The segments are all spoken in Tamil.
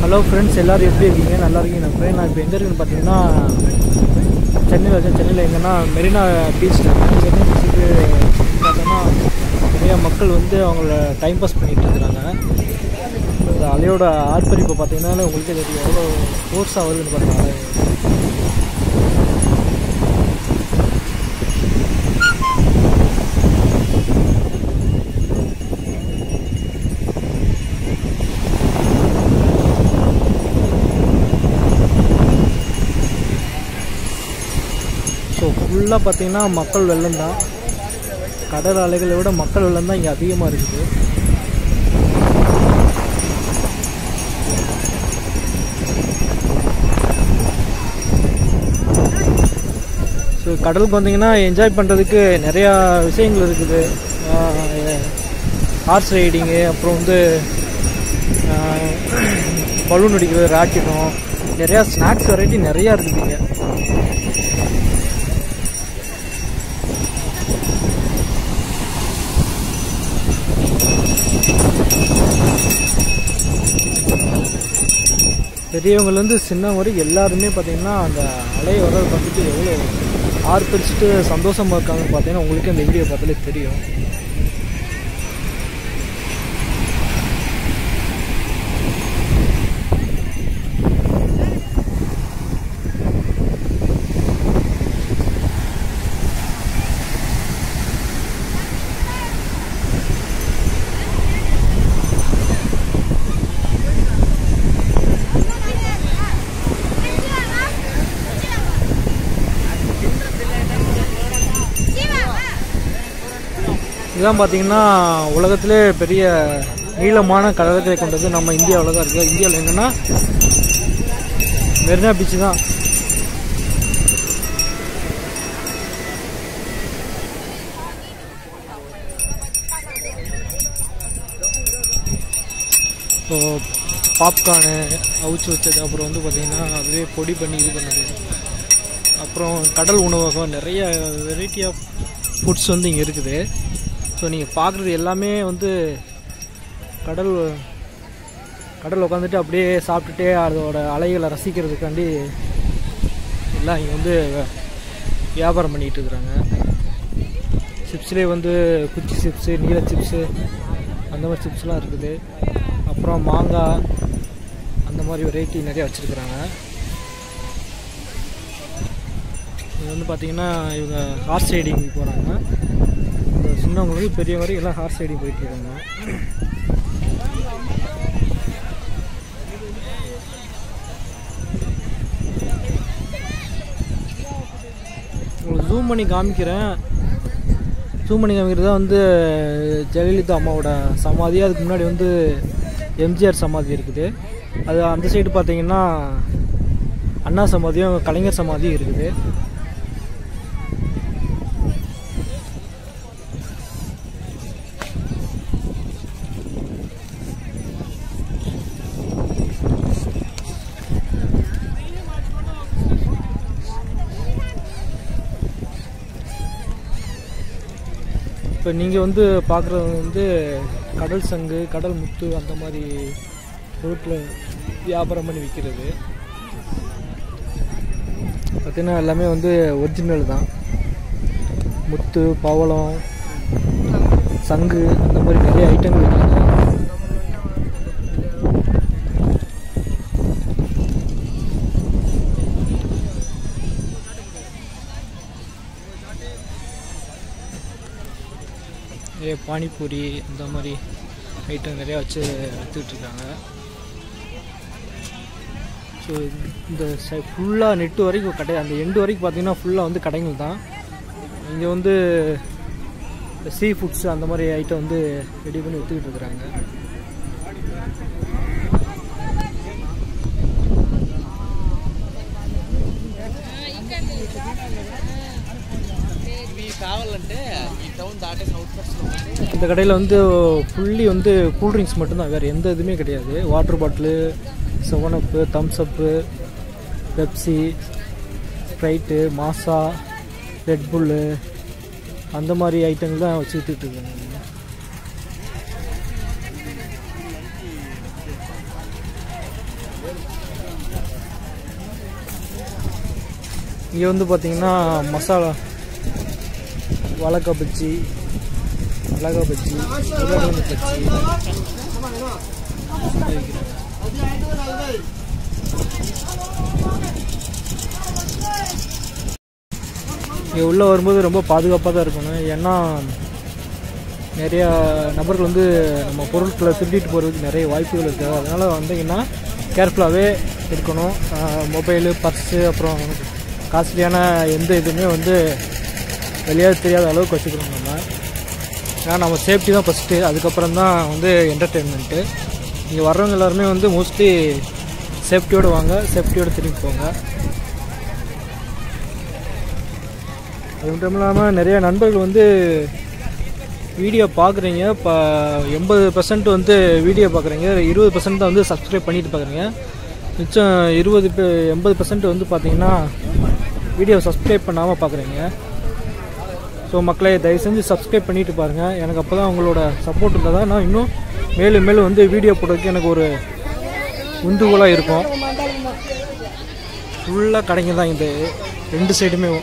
ஹலோ ஃப்ரெண்ட்ஸ் எல்லோரும் எப்படி இருக்கீங்க நல்லா இருக்கீங்க நம்புறேன் நான் இப்போ எங்கே இருக்குன்னு பார்த்தீங்கன்னா சென்னையில் இருக்கேன் சென்னையில் எங்கன்னா மெரினா பீச் சென்னை பீச்சுக்கு பார்த்தோன்னா நிறையா மக்கள் வந்து அவங்கள டைம் பாஸ் பண்ணிகிட்டு இருக்கிறாங்க இந்த அலையோட ஆர்ப்பரிப்பை பார்த்தீங்கன்னா உங்களுக்கே தெரியும் எவ்வளோ ஃபோர்ஸாக வருதுன்னு பாருங்க அலை ஸோ ஃபுல்லாக பார்த்தீங்கன்னா மக்கள் வெள்ளம் தான் கடல் அலைகளை விட மக்கள் வெள்ளம் தான் இங்கே அதிகமாக இருக்குது ஸோ கடலுக்கு வந்தீங்கன்னா என்ஜாய் பண்ணுறதுக்கு நிறையா விஷயங்கள் இருக்குது ஹார்ஸ் ரைடிங்கு அப்புறம் வந்து பலூன் அடிக்கிறது ராக்கெட்டும் நிறையா ஸ்நாக்ஸ் வெரைட்டி நிறையா இருக்குது இங்கே பெரியவங்கலேருந்து சின்னவங்க வரைக்கும் எல்லாருமே பார்த்தீங்கன்னா அந்த அலையை வர்றதை பார்த்துட்டு எவ்வளோ ஆர்ப்பரிச்சுட்டு சந்தோஷமாக இருக்காங்கன்னு பார்த்தீங்கன்னா உங்களுக்கு அந்த வீடியோ பார்த்தாலே தெரியும் இதுதான் பார்த்தீங்கன்னா உலகத்திலே பெரிய நீளமான கடற்கரை கொண்டது நம்ம இந்தியாவில் தான் இருக்குது இந்தியாவில் எங்கன்னா மெரினா பீச் தான் ஸோ பாப்கார்னு அவிச்சு வச்சது அப்புறம் வந்து பார்த்திங்கன்னா அதுவே பொடி பண்ணி இது பண்ணுது அப்புறம் கடல் உணவகம் நிறைய வெரைட்டி ஆஃப் ஃபுட்ஸ் வந்து இங்கே இருக்குது ஸோ நீங்கள் பார்க்குறது எல்லாமே வந்து கடல் கடல் உட்காந்துட்டு அப்படியே சாப்பிட்டுட்டே அதோட அலைகளை ரசிக்கிறதுக்காண்டி எல்லாம் இங்கே வந்து வியாபாரம் பண்ணிகிட்டு இருக்கிறாங்க சிப்ஸ்லேயே வந்து குச்சி சிப்ஸு நீல சிப்ஸு அந்த மாதிரி சிப்ஸ்லாம் இருக்குது அப்புறம் மாங்காய் அந்த மாதிரி வெரைட்டி நிறையா வச்சுருக்குறாங்க இது வந்து பார்த்திங்கன்னா இவங்க ஹார்ஸ் ரைடிங் போகிறாங்க சின்னவங்களுக்கு பெரிய வரைக்கும் எல்லாம் ஹார்ஸ் ரைடிங் போயிட்டு இருக்காங்க உங்களுக்கு ஜூம் பண்ணி காமிக்கிறேன் ஜூம் பண்ணி காமிக்கிறது தான் வந்து ஜெயலலிதா அம்மாவோட சமாதி அதுக்கு முன்னாடி வந்து எம்ஜிஆர் சமாதி இருக்குது அது அந்த சைடு பார்த்தீங்கன்னா அண்ணா சமாதியும் கலைஞர் சமாதியும் இருக்குது இப்போ நீங்கள் வந்து பார்க்குறது வந்து கடல் சங்கு கடல் முத்து அந்த மாதிரி ரோட்டில் வியாபாரம் பண்ணி விற்கிறது பார்த்தீங்கன்னா எல்லாமே வந்து ஒரிஜினல் தான் முத்து பவளம் சங்கு அந்த மாதிரி நிறைய ஐட்டங்கள் இருக்குது நிறைய பானிபூரி இந்த மாதிரி ஐட்டம் நிறையா வச்சு விற்றுட்ருக்காங்க ஸோ இந்த சை ஃபுல்லாக நெட்டு வரைக்கும் கடை அந்த எண்டு வரைக்கும் பார்த்தீங்கன்னா ஃபுல்லாக வந்து கடைகள் தான் இங்கே வந்து சீ ஃபுட்ஸ் அந்த மாதிரி ஐட்டம் வந்து ரெடி பண்ணி விற்றுக்கிட்டு இருக்கிறாங்க కావాలంటే ఈ టౌన్ దాటే సౌత్ వెస్ట్లో ఉంటే இந்த கடையில் வந்து ஃபுல்லி வந்து கூல்ட்ரிங்க்ஸ் மட்டும்தான் வேறு எந்த இதுவுமே கிடையாது water bottle Seven Up Thums Up Pepsi Sprite Maaza Red Bull அந்த மாதிரி ஐட்டங்கள் தான் வச்சு வித்துட்டு இருக்காங்க இங்கே வந்து பார்த்தீங்கன்னா மசாலா வாழைக்காய் பஜ்ஜி மிளகாய் பஜ்ஜி உருளைக்கிழங்கு பஜ்ஜி விற்கிறாங்க இங்கே உள்ளே வரும்போது ரொம்ப பாதுகாப்பாக தான் இருக்கணும் ஏன்னா நிறையா நபர்கள் வந்து நம்ம பொருட்களை திருடிட்டு போகிறதுக்கு நிறைய வாய்ப்புகள் இருக்குது அதனால் வந்தீங்கன்னா கேர்ஃபுல்லாகவே இருக்கணும் மொபைலு பர்ஸு அப்புறம் காஸ்ட்லியான எந்த இதுவுமே வந்து வெளியே தெரியாத அளவுக்கு வச்சுக்கணும் நம்ம ஏன்னா நம்ம சேஃப்டி தான் ஃபஸ்ட்டு அதுக்கப்புறம் தான் வந்து என்டர்டெயின்மெண்ட்டு இங்கே வர்றவங்க எல்லாருமே வந்து மோஸ்ட்லி சேஃப்டியோடு வாங்க சேஃப்டியோடு திரும்பி போங்க அது மட்டும் இல்லாமல் நிறைய நண்பர்கள் வந்து வீடியோ பார்க்குறீங்க இப்போ எண்பது பர்சன்ட் வந்து வீடியோ பார்க்குறீங்க இருபது பர்சன்ட் தான் வந்து சப்ஸ்கிரைப் பண்ணிட்டு பார்க்குறீங்க மிச்சம் இருபது எண்பது பர்சன்ட் வந்து பார்த்தீங்கன்னா வீடியோ சப்ஸ்கிரைப் பண்ணாமல் பார்க்குறீங்க ஸோ மக்களை தயவு செஞ்சு சப்ஸ்கிரைப் பண்ணிட்டு பாருங்கள் எனக்கு அப்போ தான் உங்களோட சப்போர்ட் இருந்தால் தான் நான் இன்னும் மேலும் மேலும் வந்து வீடியோ போடுறதுக்கு எனக்கு ஒரு உந்துகோலாக இருக்கும் ஃபுல்லாக கடைங்க தான் இந்த ரெண்டு சைடுமே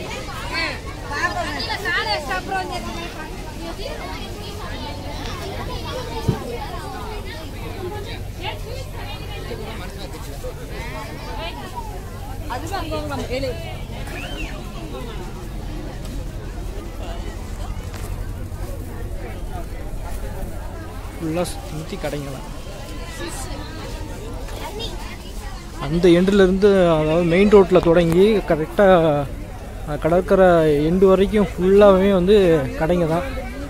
ஃபுல்லாக சுற்றி கடைங்களாம் அந்த எண்டுலேருந்து அதாவது மெயின் ரோட்டில் தொடங்கி கரெக்டாக கடற்கரை எண்டு வரைக்கும் ஃபுல்லாகவே வந்து கடைங்க தான்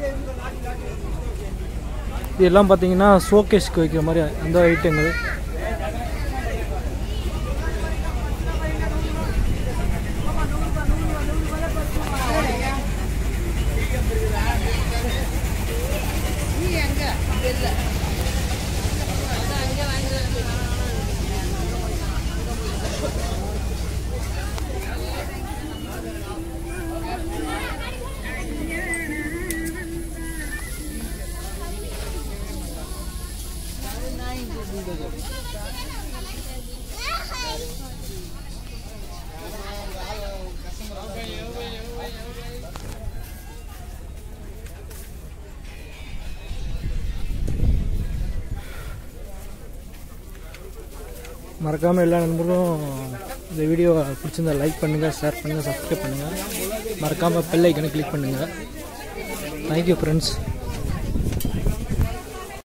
இதெல்லாம் பார்த்தீங்கன்னா ஷோகேஸ்க்கு வைக்கிற மாதிரி அந்த ஐட்டங்கள் மறக்காமல் எல்லா நண்பரும் இந்த வீடியோ பிடிச்சிருந்தா லைக் பண்ணுங்கள் ஷேர் பண்ணுங்கள் சப்ஸ்கிரைப் பண்ணுங்கள் மறக்காமல் பெல் ஐக்கனை கிளிக் பண்ணுங்கள் தேங்க்யூ ஃப்ரெண்ட்ஸ்